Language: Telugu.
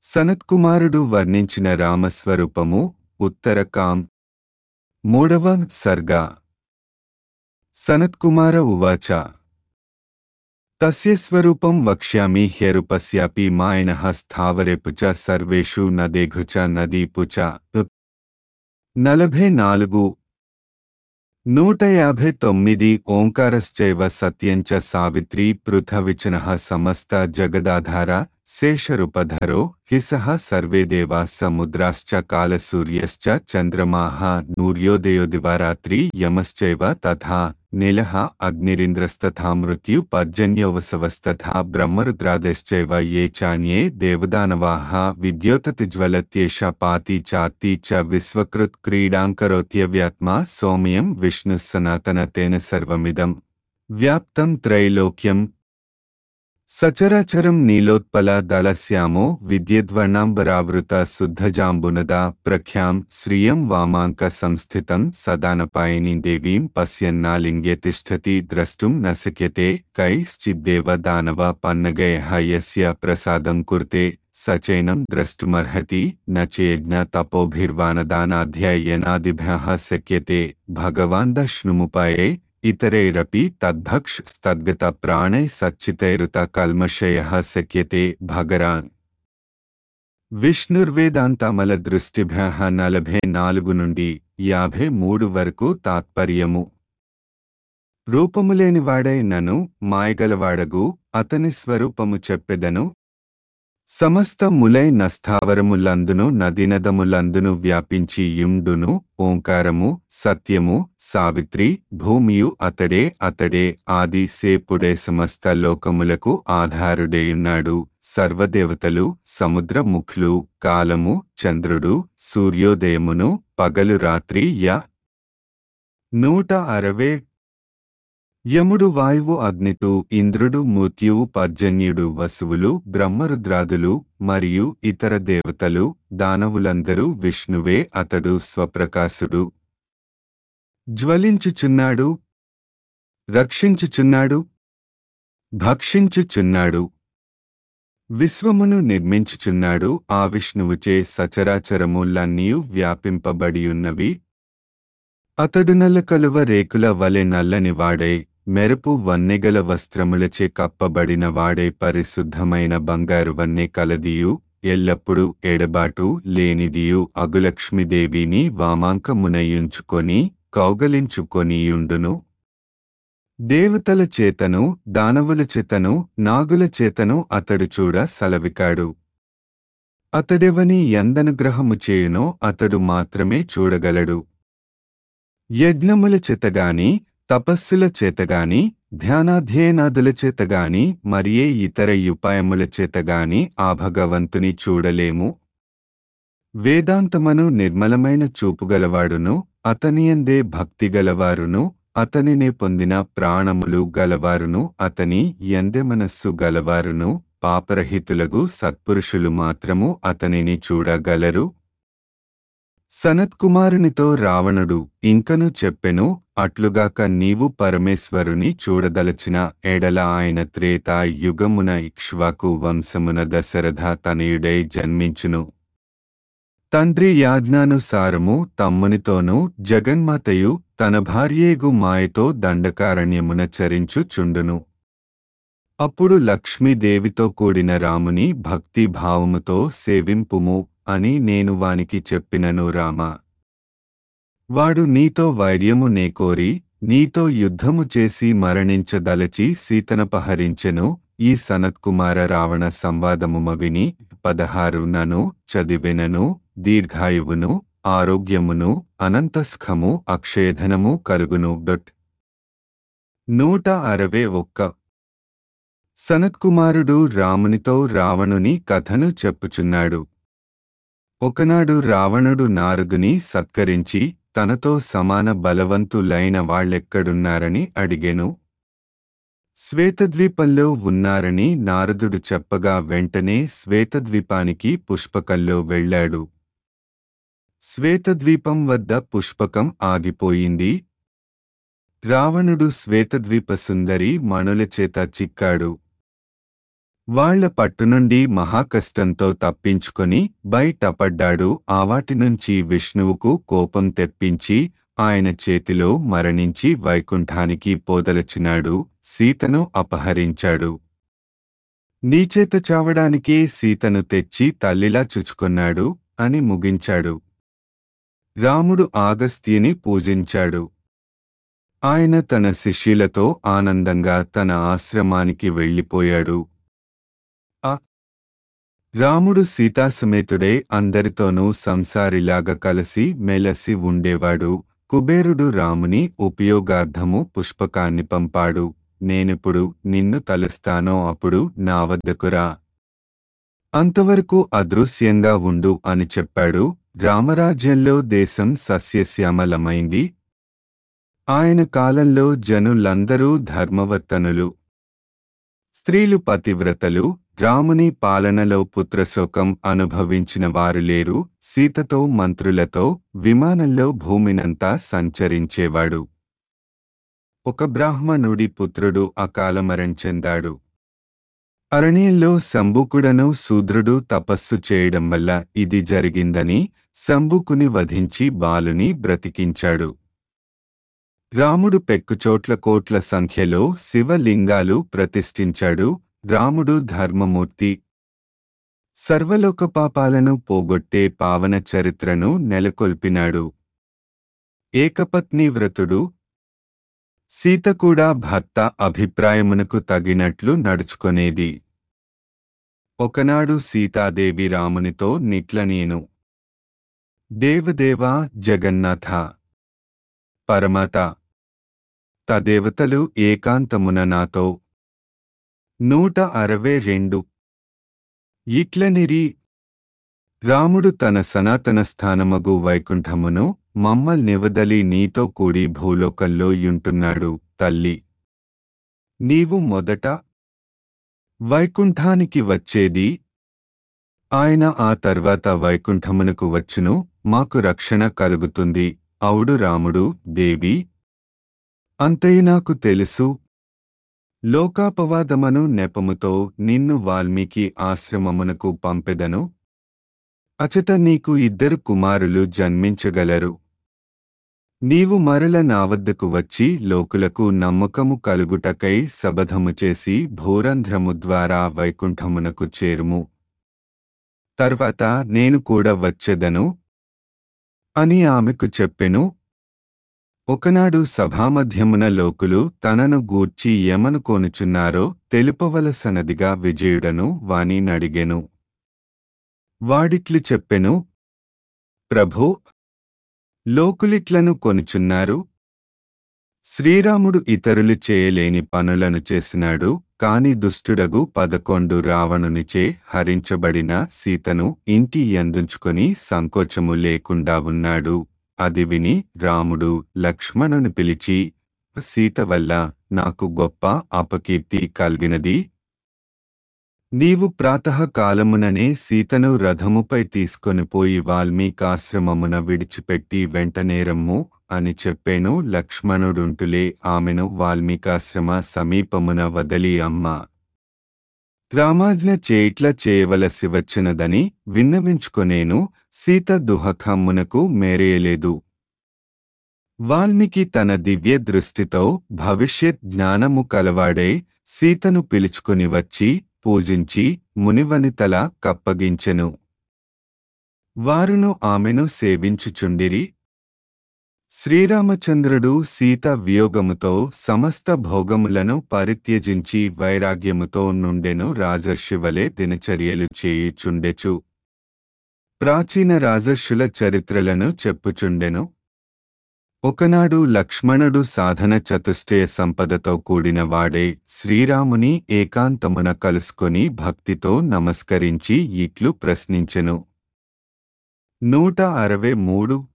సనత్కుమారుడు వర్ణించిన రామస్వరూపము ఉత్తరకాం మూడవ సర్గ సనత్కుమార ఉవాచ తస్య స్వరూపం వక్ష్యామి హ్యరుపస్యాపి మాయనః స్థావరేపు చ సర్వేషు నదేఘు చ నదీపు చ నలభై నాలుగు నూట యాభై తొమ్మిది ఓంకారశ్చైవ సత్యంచ సావిత్రీ పృథవిచనః సమస్త జగదాధార శేషరూపధరో హిసః సర్వే దేవా సముద్రాశ్చ కాలసూర్యశ్చ చంద్రమాః నూర్యోదయో దివారాత్రి యమశ్చైవ తథా నీలః అగ్నిరింద్రస్తథా మృత్యు పర్జన్యోవసవస్తథా బ్రహ్మరుద్రాదశ్చైవ ఏ చాన్యే దేవదానవాః విద్యోతతిజ్వలత్యేష పాతి చాత్తి చ విశ్వకృత్ క్రీడాంకరోత్యవ్యాత్మా సౌమ్యం విష్ణుः సనాతన తేన సర్వమిదం వ్యాప్తం త్రైలోక్యం సచరాచరం నీలోత్పల దళశ్యామో విద్యద్వర్ణాంబరావృత శుద్ధజాంబునద ప్రఖ్యాం శ్రియం వామాంక సంస్థితం సదానపాయని దేవీం పశ్యన్నాలింగ్య తిష్టతి ద్రష్టుం న శక్యతే కైశ్చిద్దేవ దానవ పన్నగయ యస్య ప్రసాదం కుర్తే సచైనం ద్రష్టుమర్హతి న చేజ్ఞ తపోభిర్వానదానాధ్యయనాదిభ్యः శక్యతే భగవాన్ దశ్నుముపాయే ఇతరైరపి తద్భక్షస్తద్గత ప్రాణై సచ్చితైరుత కల్మషయ శక్యతే భగరాన్ విష్ణుర్వేదాంతమల దృష్టిభ్య నలభై నాలుగు నుండి యాభై మూడు వరకు తాత్పర్యము రూపములేనివాడై నను మాయగలవాడగు అతని స్వరూపము చెప్పెదను సమస్త ములై నస్థావరములందును నదినదములందును వ్యాపించి యుండును ఓంకారము సత్యము సావిత్రి భూమియు అతడే అతడే ఆది సేపుడే సమస్త లోకములకు ఆధారుడేయున్నాడు సర్వదేవతలు సముద్ర ముఖ్లు కాలము చంద్రుడు సూర్యోదయమును పగలు రాత్రి య నూట అరవై యముడు వాయువు అగ్నితు ఇంద్రుడు మృత్యువు పర్జన్యుడు వసువులు బ్రహ్మరుద్రాదులు మరియు ఇతర దేవతలు దానవులందరూ విష్ణువే అతడు స్వప్రకాశుడు జ్వలించుచున్నాడు రక్షించుచున్నాడు భక్షించుచున్నాడు విశ్వమును నిర్మించుచున్నాడు ఆ విష్ణువుచే సచరాచరములన్నీయు వ్యాపింపబడియున్నవి అతడు నల్ల కలువ రేకుల వలె నల్లని వాడై మెరుపు వన్నెగల వస్త్రములచే కప్పబడిన వాడై పరిశుద్ధమైన బంగారు వన్నె కలదియు ఎల్లప్పుడూ ఎడబాటు లేనిదియు అగులక్ష్మీదేవిని వామాంకమునయుంచుకొని కౌగలించుకొనియుండును దేవతల చేతను దానవుల చేతను నాగుల చేతను అతడు చూడ సలవికాడు అతడెవని ఎందనుగ్రహము చేయునో అతడు మాత్రమే చూడగలడు యజ్ఞముల చేతగాని తపస్సుల చేతగాని ధ్యానాధ్యయనాదుల చేతగాని మరియే ఇతర ఉపాయముల చేతగాని ఆ భగవంతుని చూడలేము వేదాంతమను నిర్మలమైన చూపుగలవాడును అతనియందే భక్తిగలవారును అతనినే పొందిన ప్రాణములు గలవారును అతని ఎందె మనస్సు గలవారును పాపరహితులగు సత్పురుషులు మాత్రము అతనిని చూడగలరు సనత్కుమారునితో రావణుడు ఇంకను చెప్పెను అట్లుగాక నీవు పరమేశ్వరుని చూడదలచిన ఎడల ఆయన త్రేతా యుగమున ఇక్ష్వాకు వంశమున దశరథ తనయుడై జన్మించును తండ్రి యాజ్ఞానుసారము తమ్మునితోనూ జగన్మాతయు తన భార్యేగు మాయతో దండకారణ్యమున చరించుచుండును అప్పుడు లక్ష్మీదేవితో కూడిన రాముని భక్తి భావముతో సేవింపుము అని నేను వానికి చెప్పినను రామ వాడు నీతో వైర్యము నేకోరి నీతో యుద్ధము చేసి మరణించదలచి సీతనపహరించెను ఈ సనత్కుమార రావణ సంవాదముమ విని పదహారు నను చదివెనను దీర్ఘాయువును ఆరోగ్యమును అనంతస్ఖము అక్షయధనము కలుగును డొట్ నూట అరవై ఒక్క సనత్కుమారుడు రామునితో రావణుని కథను చెప్పుచున్నాడు ఒకనాడు రావణుడు నారదుని సత్కరించి తనతో సమాన బలవంతులైన వాళ్ళెక్కడున్నారని అడిగెను శ్వేతద్వీపంలో ఉన్నారని నారదుడు చెప్పగా వెంటనే శ్వేతద్వీపానికి పుష్పకంలో వెళ్ళాడు శ్వేతద్వీపం వద్ద పుష్పకం ఆగిపోయింది రావణుడు శ్వేతద్వీప సుందరి మణుల చేత చిక్కాడు వాళ్ల పట్టునుండి మహాకష్టంతో తప్పించుకొని బయటపడ్డాడు ఆవాటి నుంచి విష్ణువుకు కోపం తెప్పించి ఆయన చేతిలో మరణించి వైకుంఠానికి పోదలచినాడు సీతను అపహరించాడు నీచేత చావడానికే సీతను తెచ్చి తల్లిలా చుచుకొన్నాడు అని ముగించాడు రాముడు ఆగస్త్యుని పూజించాడు ఆయన తన శిష్యులతో ఆనందంగా తన ఆశ్రమానికి వెళ్ళిపోయాడు ఆ రాముడు సీతాసమేతుడే అందరితోనూ సంసారిలాగా కలిసి మెలసి ఉండేవాడు కుబేరుడు రాముని ఉపయోగార్థము పుష్పకాన్ని పంపాడు నేనిప్పుడు నిన్ను తలుస్తానో అప్పుడు నా వద్దకురా అంతవరకు అదృశ్యంగా ఉండు అని చెప్పాడు రామరాజ్యంలో దేశం సస్యశ్యామలమైంది ఆయన కాలంలో జనులందరూ ధర్మవర్తనులు స్త్రీలు పతివ్రతలు రాముని పాలనలో పుత్రశోకం అనుభవించిన వారు లేరు సీతతో మంత్రులతో విమానంలో భూమినంతా సంచరించేవాడు ఒక బ్రాహ్మణుడి పుత్రుడు అకాలమరం చెందాడు అరణ్యంలో శంబుకుడను శూద్రుడు తపస్సు చేయడం వల్ల ఇది జరిగిందని శంబుకుని వధించి బాలుని బ్రతికించాడు రాముడు పెక్కుచోట్ల కోట్ల సంఖ్యలో శివలింగాలు ప్రతిష్ఠించాడు రాముడు ధర్మమూర్తి సర్వలోక పాపాలను పోగొట్టే పావన చరిత్రను నెలకొల్పినాడు ఏకపత్ని వ్రతుడు సీత కూడా భర్త అభిప్రాయమునకు తగినట్లు నడుచుకొనేది ఒకనాడు సీతాదేవి రామునితో నిట్ల నేను దేవదేవా జగన్నాథ పరమత తదేవతలు ఏకాంతమున నాతో నూట అరవై రెండు ఇట్లనిరి రాముడు తన సనాతన స్థానమగు వైకుంఠమును మమ్మల్ నివదలి నీతో కూడి భూలోకంలో యుంటున్నాడు తల్లి నీవు మొదట వైకుంఠానికి వచ్చేది ఆయన ఆ తర్వాత వైకుంఠమునకు వచ్చును మాకు రక్షణ కలుగుతుంది అవుడు రాముడు దేవి అంతయు నాకు తెలుసు లోకాపవాదమను నెపముతో నిన్ను వాల్మీకి ఆశ్రమమునకు పంపెదను అచట నీకు ఇద్దరు కుమారులు జన్మించగలరు నీవు మరల నా వద్దకు వచ్చి లోకులకు నమ్మకము కలుగుటకై సబధము చేసి భూరంధ్రము ద్వారా వైకుంఠమునకు చేరుము తర్వాత నేను కూడా వచ్చెదను అని ఆమెకు చెప్పెను ఒకనాడు సభామధ్యమున లోకులు తనను గూర్చి ఏమనుకోనుచున్నారో తెలుపవలసనదిగా విజయుడను వాని నడిగెను వాడిట్లు చెప్పెను ప్రభో లోకులిట్లను కొనుచున్నారు శ్రీరాముడు ఇతరులు చేయలేని పనులను చేసినాడు కాని దుష్టుడగు పదకొండు రావణునిచే హరించబడిన సీతను ఇంటి ఎందుంచుకొని సంకోచము లేకుండా ఉన్నాడు అది విని రాముడు లక్ష్మణుని పిలిచి సీత వల్ల నాకు గొప్ప అపకీర్తి కలిగినది నీవు ప్రాతకాలముననే సీతను రథముపై తీసుకొని పోయి వాల్మీకాశ్రమమున విడిచిపెట్టి వెంటనేరమ్ము అని చెప్పేను లక్ష్మణుడుంటులే ఆమెను వాల్మీకాశ్రమ సమీపమున వదలి అమ్మ రామాజ్ఞ చేయిట్ల చేయవలసి వచ్చినదని విన్నవించుకొనేను సీత దుహఖమ్మునకు మేరేయలేదు వాల్మీకి తన దివ్య దృష్టితో భవిష్యత్ జ్ఞానము కలవాడే సీతను పిలుచుకుని వచ్చి పూజించి మునివనితల కప్పగించెను వారును ఆమెను సేవించుచుండిరి శ్రీరామచంద్రుడు సీత వియోగముతో సమస్త భోగములను పరిత్యజించి వైరాగ్యముతో నుండెను రాజర్షివలే దినచర్యలు చేయుచుండెచు ప్రాచీన రాజర్షుల చరిత్రలను చెప్పుచుండెను ఒకనాడు లక్ష్మణుడు సాధన చతుష్టయ సంపదతో కూడిన వాడే శ్రీరాముని ఏకాంతమున కలుసుకొని భక్తితో నమస్కరించి ఇట్లు ప్రశ్నించెను నూట అరవై మూడు